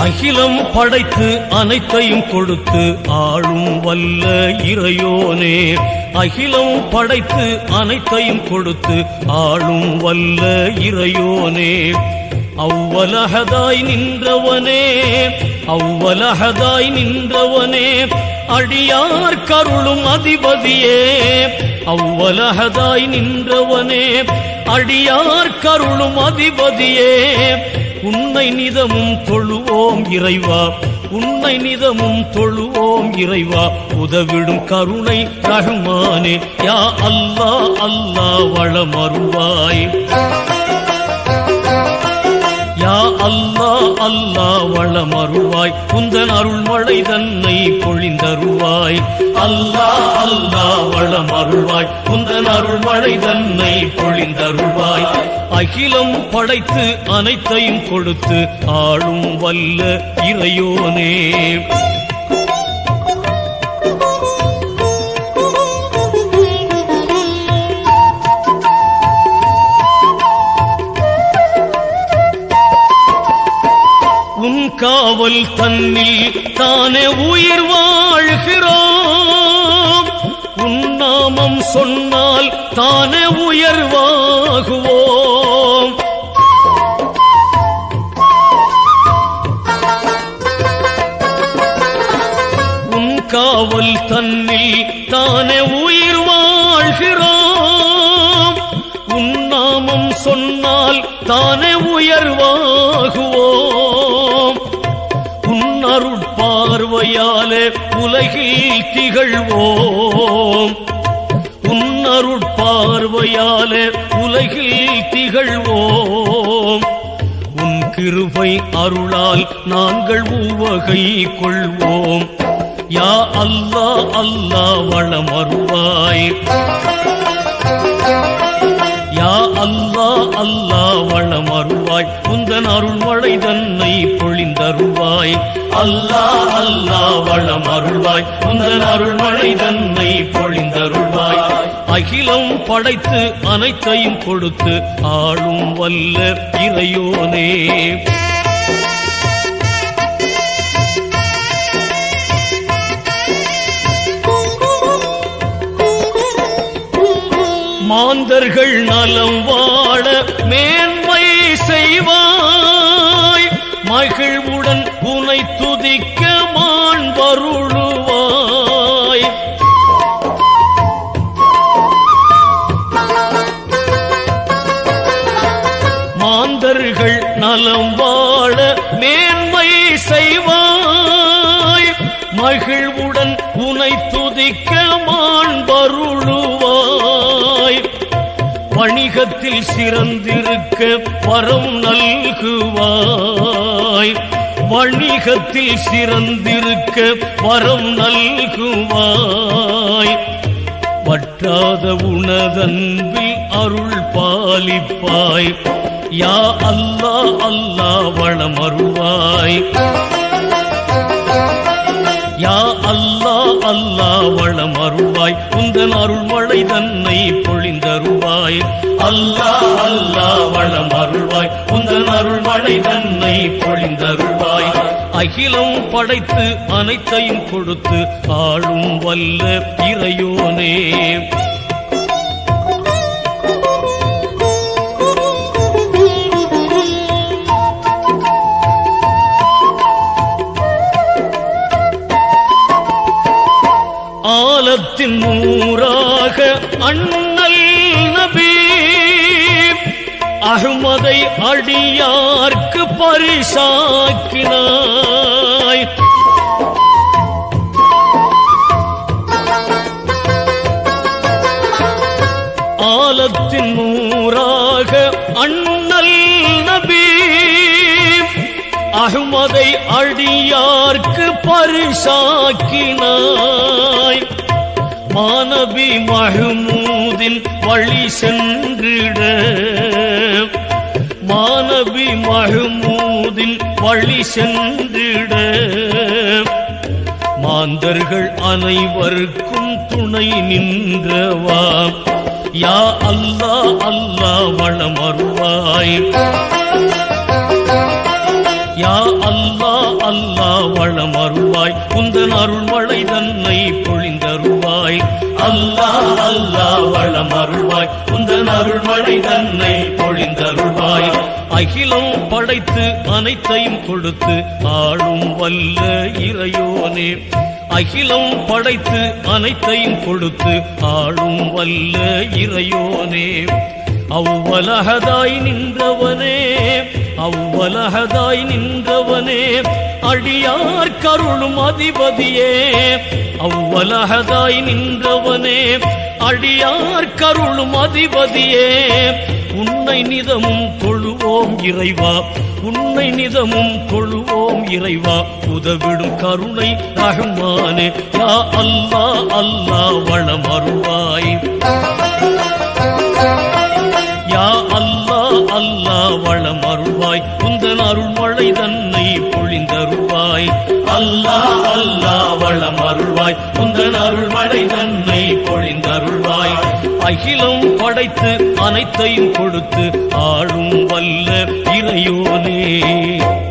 அகிலம் படைத்து அனைத்தையும் கொடுத்து ஆளும் வல்ல இறையோனே அகிலம் படைத்து அனைத்தையும் கொடுத்து ஆளும் வல்ல இறையோனே அவ்வலகதாய் நின்றவனே அவ்வலகதாய் நின்றவனே அடியார் கருளும் அதிபதியே அவ்வலகதாய் நின்றவனே அடியார் கருளும் அதிபதியே உன்னை நிதமும் தொழுவோம் இறைவா உன்னை நிதமும் தொழுவோம் இறைவா உதவிடும் கருணை ரஹ்மானே யா அல்லா அல்லா வளமருவாய் யா அல்லா அல்லா வளமருவாய் குந்தன் அருள்மழை தன்னை பொழிந்தருவாய் அல்லா அல்லா வளமருவாய் குந்தன் அருள்மழை தன்னை பொழிந்தருவாய் அகிலம் படைத்து அனைத்தையும் கொடுத்து ஆளும் வல்ல இறையோனே உன் காவல் தன்னில் தானே உயிர் வாழ்கிறோம் உன் நாமம் சொன்னால் தானே உயர்வாகுவோம் உன் காவல் தன்னில் தானே உயிர் வாழ்கிறோம் உன் நாமம் சொன்னால் தானே உயர்வாகுவோம் உன் அருட்பார்வையாலே உலகில் திகழ்வோம் உன் அருட்பார்வையாலே உலகில் திகழ்வோம் உன் கிருபை அருளால் நாங்கள் உவகை கொள்வோம் யா அல்லா அல்லா வளம் அருவாய் யா அல்லா அல்லா வளம் அருவாய் குந்தன் அருள்மழை தன்னை பொழிந்தருவாய் அல்லா அல்லா வளம் அருள்வாய் குந்தன் அருள்மழை தன்னை பொழிந்தருள்வாய் அகிலம் படைத்து அனைத்தையும் கொடுத்து ஆளும் வல்ல இறையோனே மாந்தர்கள் நலம் வாழ மேன்மை செய்வாய் மகிழ்வுடன் உனை துதிக்க மான் வருளுவாய் மாந்தர்கள் நலம் வாழ மேன்மை செய்வாய் மகிழ்வுடன் உனை துதிக்க மான் வருளுவாய் வணிகத்தில் சிறந்திருக்க வரம் நல்குவாய் வணிகத்தில் சிறந்திருக்க வரம் நல்குவாய் வற்றாத உனதன்பில் அருள் பாலிப்பாய் யா அல்லா அல்லா வளம் அருள்வாய் யா அல்லா அல்லா வளம் அருள்வாய் உந்தன் அருள்மழை தன்னை பொழிந்தருவாய் அல்லா அல்லா வளம் அருள்வாய் உந்தன் அருள்மழை தன்னை பொழிந்தருவாய் அகிலம் படைத்து அனைத்தையும் கொடுத்து ஆளும் வல்ல இறையோனே ஆலத்தின் நூறாக அண்ணல் நபி அகமதை அடியார்க்கு பரிசாக்கினாய் ஆலத்தின் நூறாக அண்ணல் நபி அகமதை அடியார்க்கு பரிசாக்கினாய் மானபி மஹமூதின் வழி சென்றிட மானபி மஹமூதின் வழி சென்றிட மாந்தர்கள் அனைவருக்கும் துணை நின்றவா யா அல்லா அல்லா வளம் அருவாய் யா அல்லா அருள்வாய் குந்தன் அருள்மழை தன்னை பொழிந்தருள்வாய் அல்லாஹ் அல்லாஹ் வளம் அருள்வாய் குந்தன் அருள்மழை தன்னை பொழிந்தருள்வாய் அகிலம் படைத்து அனைத்தையும் கொடுத்து ஆளும் வல்ல இறையோனே அகிலம் படைத்து அனைத்தையும் கொடுத்து ஆளும் வல்ல இறையோனே அவ்வலகதாய் நின்றவனே அவ்வலகதாய் நின்றவனே அடியார் கருளும் அதிபதியே அவ்வலகதாய் நின்றவனே அடியார் கருளும் அதிபதியே உன்னை நிதமும் தொழுவோம் இறைவா உன்னை நிதமும் தொழுவோம் இறைவா உதவிடும் கருணை ரஹ்மானே யா அல்லா அல்லா வளம் அருள்வாய் யா அல்லா அல்லா வளம் அருள்வாய் குந்தன் அருள்மழை தன்னை பொழிந்தருள்வாய் அல்லா அல்லா வளம் அருள்வாய் குந்தன் அருள்மழை தன்னை பொழிந்தருள்வாய் அகிலம் படைத்து அனைத்தையும் கொடுத்து ஆளும் வல்ல இறையோனே